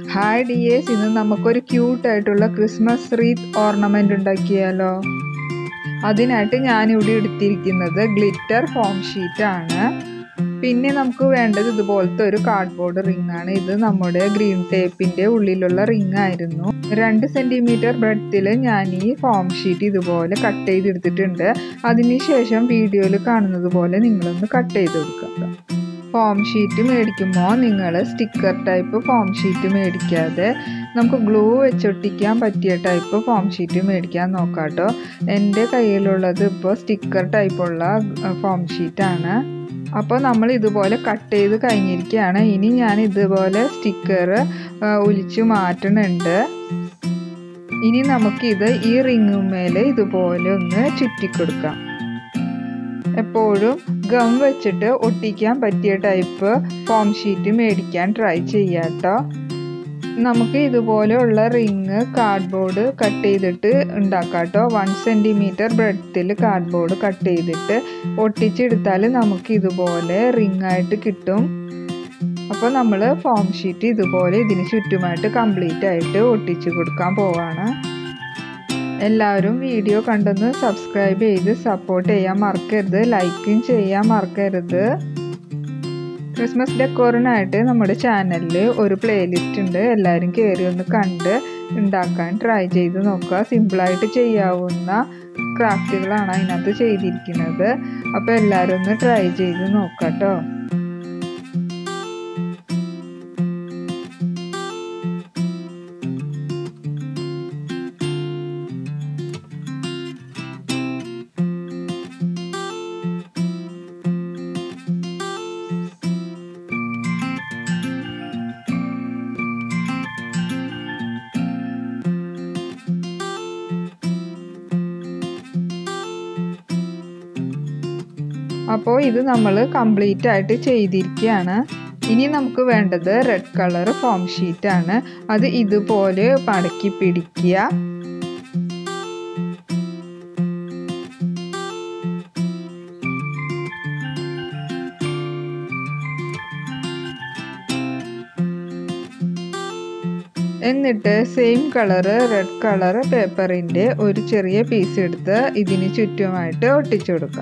hi dears ഇന്ന് നമുക്കൊരു ക്യൂട്ടായിട്ടുള്ള Christmas wreath ornament ഉണ്ടാക്കിയാലോ അതിനായിട്ട് ഞാനിവിടെ എടുത്തിരിക്കുന്നത് ഗ്ലിറ്റർ ഫോം ഷീറ്റാണ് പിന്നെ നമുക്ക് വേണ്ടത് ഇതുപോലത്തെ ഒരു കാർഡ്ബോർഡ് റിംഗ് ആണ് ഇത് നമ്മുടെ ഗ്രീൻ ടേപ്പിൻ്റെ ഉള്ളിലുള്ള റിംഗ് ആയിരുന്നു രണ്ട് സെൻറ്റിമീറ്റർ ബ്രെഡത്തിൽ ഞാൻ ഈ ഫോം ഷീറ്റ് ഇതുപോലെ കട്ട് ചെയ്തെടുത്തിട്ടുണ്ട് അതിനുശേഷം വീഡിയോയിൽ കാണുന്നത് പോലെ നിങ്ങളൊന്ന് കട്ട് ചെയ്ത് കൊടുക്കുക ഫോം ഷീറ്റ് മേടിക്കുമ്പോൾ നിങ്ങൾ സ്റ്റിക്കർ ടൈപ്പ് ഫോം ഷീറ്റ് മേടിക്കാതെ നമുക്ക് ഗ്ലൂ വെച്ചൊട്ടിക്കാൻ പറ്റിയ ടൈപ്പ് ഫോം ഷീറ്റ് മേടിക്കാൻ നോക്കാം കേട്ടോ എൻ്റെ കയ്യിലുള്ളത് ഇപ്പോൾ സ്റ്റിക്കർ ടൈപ്പുള്ള ഫോം ഷീറ്റാണ് അപ്പോൾ നമ്മൾ ഇതുപോലെ കട്ട് ചെയ്ത് കഴിഞ്ഞിരിക്കുകയാണ് ഇനി ഞാൻ ഇതുപോലെ സ്റ്റിക്കർ ഒലിച്ച് മാറ്റണുണ്ട് ഇനി നമുക്കിത് ഈ റിങ്ങുമേലെ ഇതുപോലെ ഒന്ന് ചുറ്റിക്കൊടുക്കാം എപ്പോഴും ഗം വെച്ചിട്ട് ഒട്ടിക്കാൻ പറ്റിയ ടൈപ്പ് ഫോം ഷീറ്റ് മേടിക്കാൻ ട്രൈ ചെയ്യാം കേട്ടോ നമുക്ക് ഇതുപോലെയുള്ള റിങ് കാർഡ്ബോർഡ് കട്ട് ചെയ്തിട്ട് ഉണ്ടാക്കാം കേട്ടോ വൺ സെൻറ്റിമീറ്റർ ബ്രെഡത്തിൽ കാർഡ്ബോർഡ് കട്ട് ചെയ്തിട്ട് ഒട്ടിച്ചെടുത്താൽ നമുക്ക് ഇതുപോലെ റിങ് ആയിട്ട് കിട്ടും അപ്പോൾ നമ്മൾ ഫോം ഷീറ്റ് ഇതുപോലെ ഇതിന് ചുറ്റുമായിട്ട് കംപ്ലീറ്റ് ആയിട്ട് ഒട്ടിച്ച് കൊടുക്കാൻ പോവാണ് എല്ലാവരും വീഡിയോ കണ്ടൊന്ന് സബ്സ്ക്രൈബ് ചെയ്ത് സപ്പോർട്ട് ചെയ്യാൻ മറക്കരുത് ലൈക്കും ചെയ്യാൻ മറക്കരുത് ക്രിസ്മസ് ഡെക്കോറിനായിട്ട് നമ്മുടെ ചാനലിൽ ഒരു പ്ലേലിസ്റ്റ് ഉണ്ട് എല്ലാവരും കയറി ഒന്ന് കണ്ട് ഉണ്ടാക്കാൻ ട്രൈ ചെയ്ത് നോക്കുക സിമ്പിളായിട്ട് ചെയ്യാവുന്ന ക്രാഫ്റ്റുകളാണ് അതിനകത്ത് ചെയ്തിരിക്കുന്നത് അപ്പോൾ എല്ലാവരും ഒന്ന് ട്രൈ ചെയ്ത് നോക്കാം കേട്ടോ അപ്പോൾ ഇത് നമ്മൾ കംപ്ലീറ്റ് ആയിട്ട് ചെയ്തിരിക്കുകയാണ് ഇനി നമുക്ക് വേണ്ടത് റെഡ് കളർ ഫോം ഷീറ്റാണ് അത് ഇതുപോലെ മടക്കി പിടിക്കുക എന്നിട്ട് സെയിം കളറ് റെഡ് കളർ പേപ്പറിൻ്റെ ഒരു ചെറിയ പീസ് എടുത്ത് ഇതിന് ചുറ്റുമായിട്ട് ഒട്ടിച്ചു കൊടുക്കാം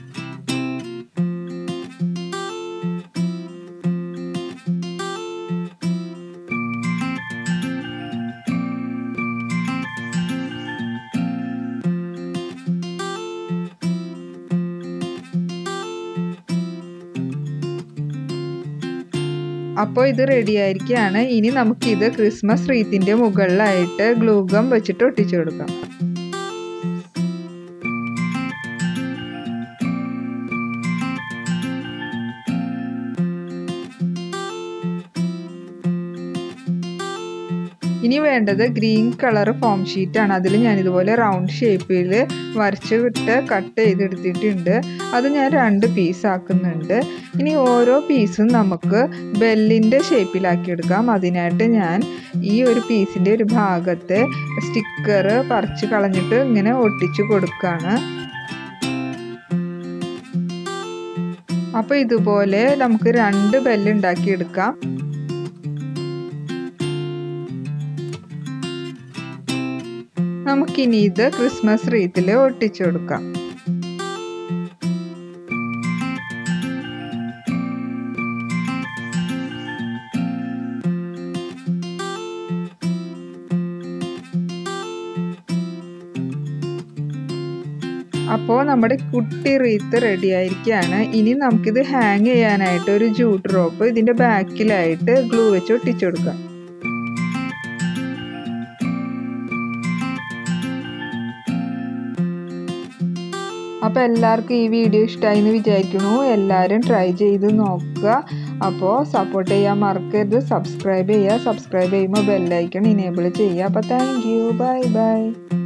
അപ്പോൾ ഇത് റെഡി ആയിരിക്കുകയാണ് ഇനി നമുക്കിത് ക്രിസ്മസ് റീത്തിൻ്റെ മുകളിലായിട്ട് ഗ്ലൂഗം വെച്ചിട്ട് ഒട്ടിച്ചു കൊടുക്കാം ഇനി വേണ്ടത് ഗ്രീൻ കളർ ഫോം ഷീറ്റാണ് അതിൽ ഞാൻ ഇതുപോലെ റൗണ്ട് ഷേപ്പിൽ വരച്ച് വിട്ട് കട്ട് ചെയ്തെടുത്തിട്ടുണ്ട് അത് ഞാൻ രണ്ട് പീസ് ആക്കുന്നുണ്ട് ഇനി ഓരോ പീസും നമുക്ക് ബെല്ലിൻ്റെ ഷേപ്പിലാക്കി എടുക്കാം അതിനായിട്ട് ഞാൻ ഈ ഒരു പീസിൻ്റെ ഒരു ഭാഗത്തെ സ്റ്റിക്കർ പറിച്ച് കളഞ്ഞിട്ട് ഇങ്ങനെ ഒട്ടിച്ചു കൊടുക്കുകയാണ് അപ്പോൾ ഇതുപോലെ നമുക്ക് രണ്ട് ബെല്ല് ഉണ്ടാക്കിയെടുക്കാം നമുക്കിനി ഇത് ക്രിസ്മസ് റീത്തിൽ ഒട്ടിച്ചു കൊടുക്കാം അപ്പോൾ നമ്മുടെ കുട്ടി റീത്ത് റെഡി ആയിരിക്കുകയാണ് ഇനി നമുക്കിത് ഹാങ് ചെയ്യാനായിട്ട് ഒരു ജൂട്ട് റോപ്പ് ഇതിൻ്റെ ബാക്കിലായിട്ട് ഗ്ലൂ വെച്ച് ഒട്ടിച്ചു കൊടുക്കാം അപ്പോൾ എല്ലാവർക്കും ഈ വീഡിയോ ഇഷ്ടമായി എന്ന് വിചാരിക്കുന്നു എല്ലാവരും ട്രൈ ചെയ്ത് നോക്കുക അപ്പോൾ സപ്പോർട്ട് ചെയ്യാൻ മറക്കരുത് സബ്സ്ക്രൈബ് ചെയ്യുക സബ്സ്ക്രൈബ് ചെയ്യുമ്പോൾ ബെല്ലൈക്കൺ ഇനേബിൾ ചെയ്യുക അപ്പോൾ താങ്ക് യു ബൈ ബൈ